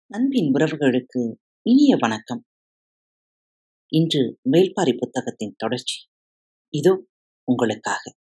அன்பின் உறவுகளுக்கு இனிய வணக்கம் இன்று வேள்பாரி புத்தகத்தின் தொடர்ச்சி இதோ உங்களுக்காக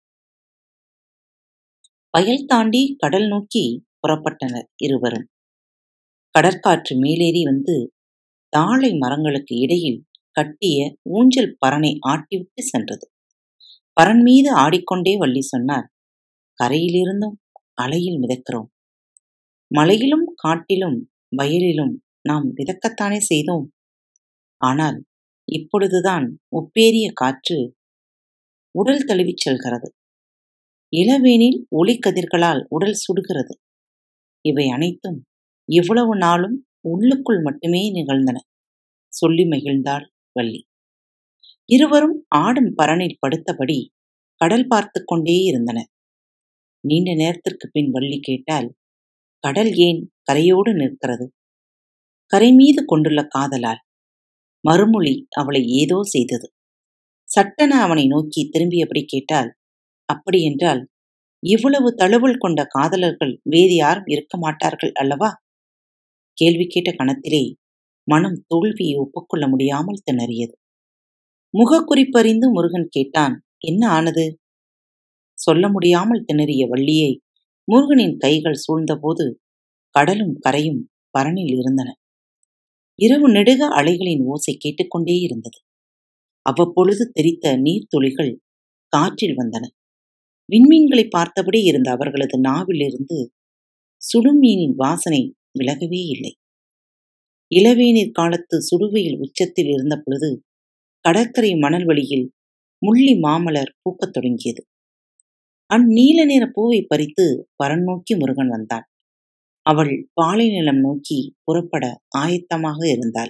வயல் தாண்டி கடல் நோக்கி புறப்பட்டனர் இருவரும் கடற்காற்று மேலேறி வந்து தாழை மரங்களுக்கு இடையில் கட்டிய ஊஞ்சல் பரனை ஆட்டிவிட்டு சென்றது பரன் மீது ஆடிக்கொண்டே வள்ளி சொன்னார் கரையிலிருந்தும் அலையில் மிதக்கிறோம் மலையிலும் காட்டிலும் வயலிலும் நாம் மிதக்கத்தானே செய்தோம் ஆனால் இப்பொழுதுதான் ஒப்பேரிய காற்று உடல் தழுவிச் செல்கிறது இளவேனில் ஒளிக்கதிர்களால் உடல் சுடுகிறது இவை அனைத்தும் இவ்வளவு நாளும் உள்ளுக்குள் மட்டுமே நிகழ்ந்தன சொல்லி மகிழ்ந்தாள் வள்ளி இருவரும் ஆடும் பரனில் படுத்தபடி கடல் பார்த்து கொண்டே இருந்தனர் நீண்ட நேரத்திற்கு பின் வள்ளி கேட்டால் கடல் ஏன் கரையோடு நிற்கிறது கரை மீது கொண்டுள்ள காதலால் மறுமொழி அவளை ஏதோ செய்தது சட்டென அவனை நோக்கி திரும்பியபடி கேட்டால் அப்படியென்றால் இவ்வளவு தழுவல் கொண்ட காதலர்கள் வேறு யாரும் இருக்க மாட்டார்கள் அல்லவா கேள்வி கேட்ட கணத்திலே மனம் தோல்வியை ஒப்புக்கொள்ள முடியாமல் திணறியது முகக்குறிப்பறிந்து முருகன் கேட்டான் என்ன ஆனது சொல்ல முடியாமல் திணறிய வள்ளியை முருகனின் கைகள் சூழ்ந்தபோது கடலும் கரையும் பரனில் இருந்தன இரவு நெடுக அலைகளின் ஓசை கேட்டுக்கொண்டே இருந்தது அவ்வப்பொழுது தெரித்த நீர்த்துளிகள் காற்றில் வந்தன விண்மீன்களை பார்த்தபடி இருந்த அவர்களது நாவிலிருந்து சுடும் மீனின் வாசனை விலகவே இல்லை இளவேநீர் காலத்து சுடுவையில் உச்சத்தில் இருந்த பொழுது கடற்கரை மணல் வழியில் முள்ளி மாமலர் பூக்கத் தொடங்கியது அந்நீல நிற பூவை பறித்து பரன் நோக்கி முருகன் வந்தான் அவள் பாலை நிலம் நோக்கி புறப்பட ஆயத்தமாக இருந்தாள்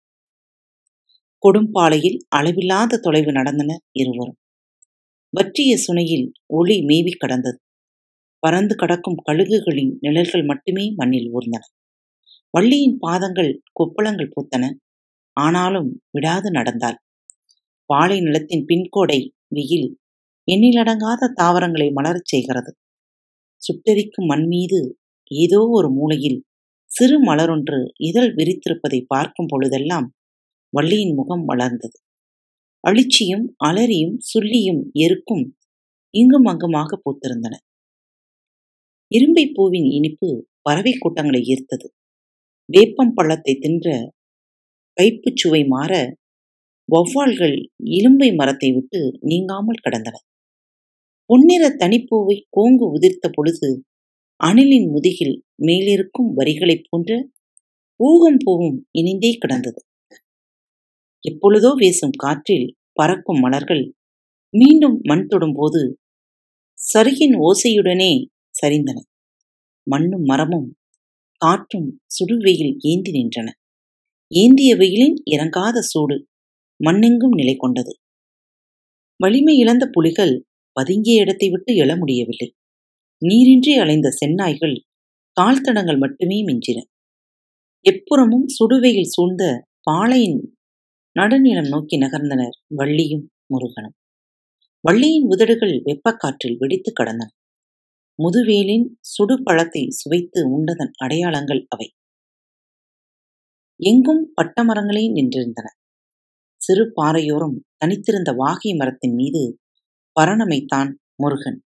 கொடும்பாலையில் அளவில்லாத தொலைவு நடந்தனர் இருவரும் வற்றிய சுனையில் ஒளி மேவி கடந்தது பறந்து கடக்கும் கழுகுகளின் நிழல்கள் மட்டுமே மண்ணில் ஊர்ந்தன வள்ளியின் பாதங்கள் கொப்பளங்கள் பூத்தன ஆனாலும் விடாது நடந்தாள் பாலை நிலத்தின் பின்கோடை வெயில் எண்ணிலடங்காத தாவரங்களை மலரச் செய்கிறது சுட்டெரிக்கும் மண் மீது ஏதோ ஒரு மூலையில் சிறு மலரொன்று இதழ் விரித்திருப்பதை பார்க்கும் பொழுதெல்லாம் வள்ளியின் முகம் வளர்ந்தது அழிச்சியும் அலரியும் சுள்ளியும் எருக்கும் இங்கும் அங்குமாக பூத்திருந்தன இரும்பை பூவின் இனிப்பு பறவை கூட்டங்களை ஈர்த்தது வேப்பம் பழத்தை தின்ற கைப்புச் சுவை மாற வௌவால்கள் இலும்பை மரத்தை விட்டு நீங்காமல் கடந்தன பொன்னிற தனிப்பூவை கோங்கு உதிர்த்த பொழுது அணிலின் முதுகில் மேலிருக்கும் வரிகளைப் போன்ற ஊகம் பூவும் இணைந்தே கிடந்தது எப்பொழுதோ வீசும் காற்றில் பறக்கும் மலர்கள் மீண்டும் மண் தொடும்போது சருகின் ஓசையுடனே சரிந்தன மண்ணும் மரமும் காற்றும் சுடுவெயில் ஏந்தி நின்றன ஏந்திய வெயிலின் இறங்காத சூடு மண்ணெங்கும் நிலை கொண்டது வலிமை இழந்த புலிகள் பதுங்கிய இடத்தை விட்டு எழ முடியவில்லை நீரின்றி அலைந்த செந்நாய்கள் கால் தடங்கள் மட்டுமே மிஞ்சின எப்புறமும் சுடுவையில் சூழ்ந்த பாளையின் நடுநிலம் நோக்கி நகர்ந்தனர் வள்ளியும் முருகனும் வள்ளியின் உதடுகள் வெப்பக்காற்றில் வெடித்து கடந்தன முதுவேலின் சுடு பழத்தை சுவைத்து உண்டதன் அடையாளங்கள் அவை எங்கும் பட்டமரங்களே நின்றிருந்தன சிறு பாறையோரம் தனித்திருந்த வாகை மரத்தின் மீது பரணமைத்தான் முருகன்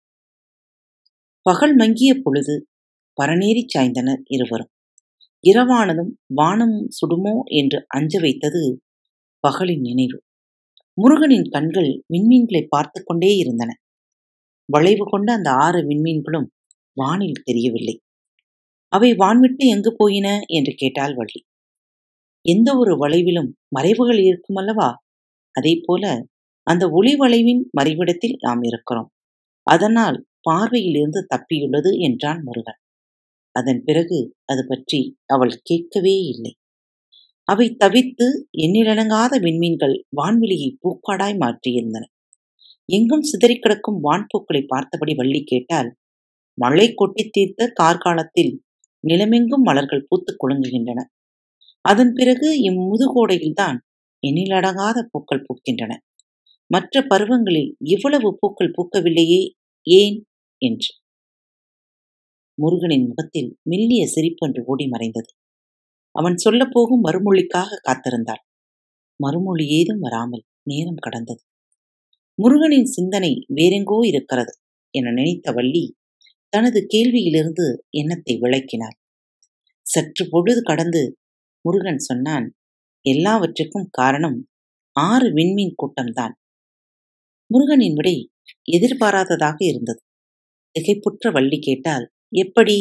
பகல் மங்கிய பொழுது பரநேறிச் சாய்ந்தனர் இருவரும் இரவானதும் வானம் சுடுமோ என்று அஞ்ச வைத்தது பகலின் நினைவு முருகனின் கண்கள் விண்மீன்களை பார்த்து கொண்டே இருந்தன வளைவு கொண்ட அந்த ஆறு விண்மீன்களும் வானில் தெரியவில்லை அவை வான்விட்டு எங்கு போயின என்று கேட்டாள் வள்ளி எந்த ஒரு வளைவிலும் மறைவுகள் இருக்குமல்லவா அதே போல அந்த ஒளி வளைவின் மறைவிடத்தில் நாம் இருக்கிறோம் அதனால் பார்வையில் இருந்து தப்பியுள்ளது என்றான் முருகன் அதன் பிறகு அது பற்றி அவள் கேட்கவே இல்லை அவை தவித்து எண்ணிலடங்காத விண்மீன்கள் வான்வெளியை பூக்காடாய் மாற்றியிருந்தன எங்கும் சிதறி கிடக்கும் வான்பூக்களை பார்த்தபடி வள்ளி கேட்டால் மழை கொட்டி தீர்த்த கார்காலத்தில் நிலமெங்கும் மலர்கள் பூத்துக் குலுங்குகின்றன அதன் பிறகு இம்முதுகோடையில்தான் எண்ணிலடங்காத பூக்கள் பூக்கின்றன மற்ற பருவங்களில் இவ்வளவு பூக்கள் பூக்கவில்லையே ஏன் என்று முருகனின் முகத்தில் மெல்லிய சிரிப்பொன்று ஓடி மறைந்தது அவன் சொல்லப் போகும் மறுமொழிக்காக காத்திருந்தாள் மறுமொழி ஏதும் வராமல் நேரம் கடந்தது முருகனின் சிந்தனை வேறெங்கோ இருக்கிறது என நினைத்த வள்ளி தனது கேள்வியிலிருந்து எண்ணத்தை விளக்கினாள் சற்று பொழுது கடந்து முருகன் சொன்னான் எல்லாவற்றுக்கும் காரணம் ஆறு விண்மீன் கூட்டம்தான் முருகனின் விடை எதிர்பாராததாக இருந்தது திகைப்புற்ற வள்ளி கேட்டால் எப்படி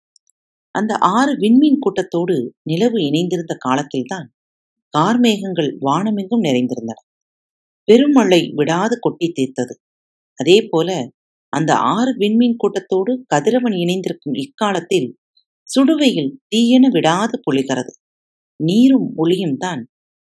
அந்த ஆறு விண்மீன் கூட்டத்தோடு நிலவு இணைந்திருந்த காலத்தில்தான் கார்மேகங்கள் வானமெங்கும் நிறைந்திருந்தன பெருமழை விடாது கொட்டி தீர்த்தது அதே போல அந்த ஆறு விண்மீன் கூட்டத்தோடு கதிரவன் இணைந்திருக்கும் இக்காலத்தில் சுடுவையில் தீயென விடாது பொழிகிறது நீரும் ஒளியும் தான்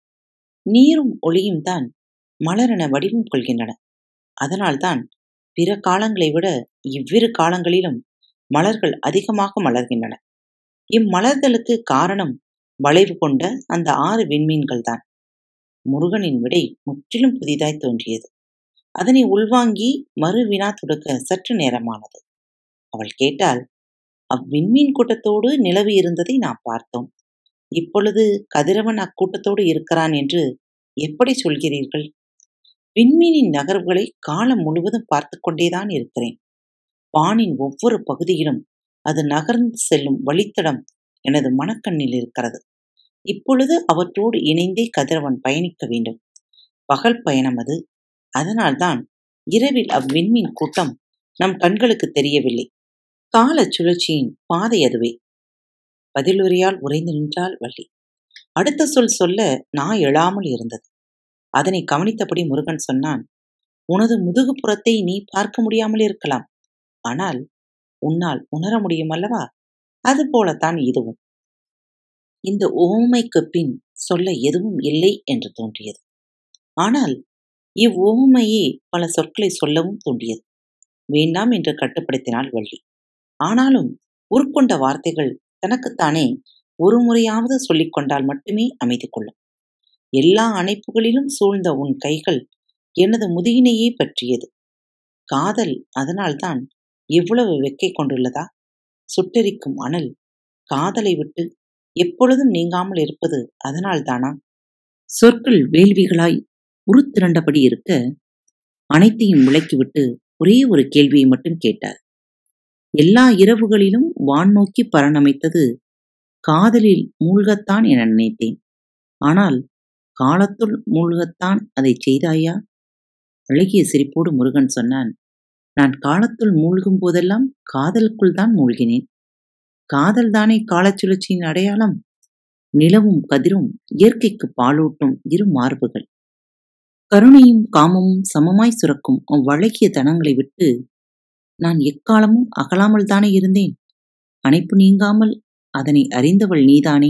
நீரும் ஒளியும் தான் மலரென வடிவம் கொள்கின்றன அதனால்தான் பிற காலங்களை விட இவ்விரு காலங்களிலும் மலர்கள் அதிகமாக மலர்கின்றன இம்மலர்களுக்கு காரணம் வளைவு கொண்ட அந்த ஆறு விண்மீன்கள் தான் முருகனின் விடை முற்றிலும் புதிதாய் தோன்றியது அதனை உள்வாங்கி மறு வினா தொடுக்க சற்று நேரமானது அவள் கேட்டால் அவ்விண்மீன் கூட்டத்தோடு நிலவு இருந்ததை நாம் பார்த்தோம் இப்பொழுது கதிரவன் அக்கூட்டத்தோடு இருக்கிறான் என்று எப்படி சொல்கிறீர்கள் விண்மீனின் நகர்வுகளை காலம் முழுவதும் பார்த்து கொண்டேதான் இருக்கிறேன் வானின் ஒவ்வொரு பகுதியிலும் அது நகர்ந்து செல்லும் வழித்தடம் எனது மனக்கண்ணில் இருக்கிறது இப்பொழுது அவற்றோடு இணைந்தே கதிரவன் பயணிக்க வேண்டும் பகல் பயணம் அது அதனால்தான் இரவில் அவ்விண்மீன் கூட்டம் நம் கண்களுக்கு தெரியவில்லை கால சுழற்சியின் பாதை அதுவே பதிலுரையால் உறைந்து நின்றாள் வள்ளி அடுத்த சொல் சொல்ல நான் எழாமல் இருந்தது அதனை கவனித்தபடி முருகன் சொன்னான் உனது முதுகுப்புறத்தை நீ பார்க்க முடியாமல் இருக்கலாம் ஆனால் உன்னால் உணர முடியும் அல்லவா அது போலத்தான் இதுவும் இந்த ஓமைக்கு பின் சொல்ல எதுவும் இல்லை என்று தோன்றியது ஆனால் இவ்வோமையே பல சொற்களை சொல்லவும் தோன்றியது வேண்டாம் என்று கட்டுப்படுத்தினாள் வள்ளி ஆனாலும் உருக்கொண்ட வார்த்தைகள் தனக்குத்தானே ஒரு முறையாவது சொல்லிக் கொண்டால் மட்டுமே அமைதி கொள்ளும் எல்லா அணைப்புகளிலும் சூழ்ந்த உன் கைகள் எனது முதுகினையே பற்றியது காதல் அதனால்தான் எவ்வளவு வெக்கை கொண்டுள்ளதா சுட்டெரிக்கும் அனல் காதலை விட்டு எப்பொழுதும் நீங்காமல் இருப்பது அதனால்தானா சொற்கள் வேள்விகளாய் உருத்திரண்டபடி இருக்க அனைத்தையும் விளக்கிவிட்டு ஒரே ஒரு கேள்வியை மட்டும் கேட்டார் எல்லா இரவுகளிலும் வான் நோக்கி பரணமைத்தது காதலில் மூழ்கத்தான் என நினைத்தேன் ஆனால் காலத்துள் மூழ்கத்தான் அதை செய்தாயா அழகிய சிரிப்போடு முருகன் சொன்னான் நான் காலத்துள் மூழ்கும் போதெல்லாம் காதலுக்குள் தான் மூழ்கினேன் காதல் தானே காலச்சுழற்சியின் அடையாளம் நிலவும் கதிரும் இயற்கைக்கு பாலூட்டும் இரு மார்புகள் கருணையும் காமமும் சமமாய் சுரக்கும் அவ்வழகிய தனங்களை விட்டு நான் எக்காலமும் அகலாமல் தானே இருந்தேன் அணைப்பு நீங்காமல் அதனை அறிந்தவள் நீதானே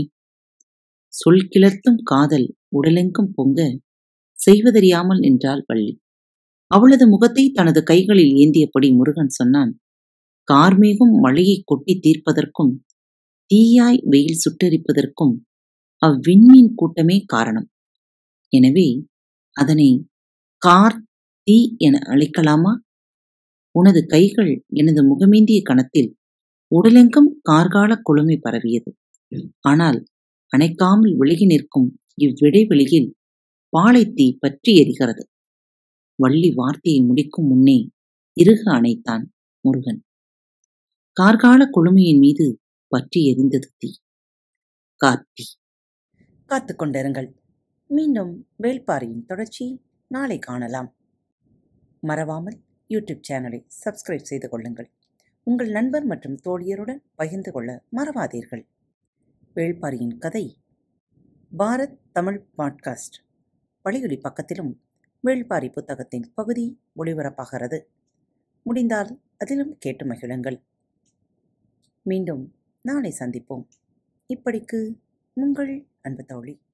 சொல் கிளர்த்தும் காதல் உடலெங்கும் பொங்க செய்வதறியாமல் நின்றாள் வள்ளி அவளது முகத்தை தனது கைகளில் ஏந்தியபடி முருகன் சொன்னான் கார்மேகம் மழையை கொட்டி தீர்ப்பதற்கும் தீயாய் வெயில் சுட்டரிப்பதற்கும் அவ்விண்மீன் கூட்டமே காரணம் எனவே அதனை கார் தீ என அழைக்கலாமா உனது கைகள் எனது முகமேந்திய கணத்தில் உடலெங்கும் கார்கால குளுமை பரவியது ஆனால் அணைக்காமல் விலகி நிற்கும் இவ்விடைவெளியில் பாலைத்தீ பற்றி எரிகிறது வள்ளி வார்த்தையை முடிக்கும் முன்னே இறுக அணைத்தான் முருகன் கார்கால குளுமையின் மீது பற்றி எரிந்தது தீ கார்த்தி காத்து கொண்டிருங்கள் மீண்டும் வேள்பாரியின் தொடர்ச்சி நாளை காணலாம் மறவாமல் யூடியூப் சேனலை சப்ஸ்கிரைப் செய்து கொள்ளுங்கள் உங்கள் நண்பர் மற்றும் தோழியருடன் பகிர்ந்து கொள்ள மறவாதீர்கள் வேள்பாரியின் கதை பாரத் தமிழ் பாட்காஸ்ட் வழியொலி பக்கத்திலும் வேள்பாரி புத்தகத்தின் பகுதி ஒளிபரப்பாகிறது முடிந்தால் அதிலும் கேட்டு மகிழுங்கள் மீண்டும் நாளை சந்திப்போம் இப்படிக்கு உங்கள் அன்பு தோழி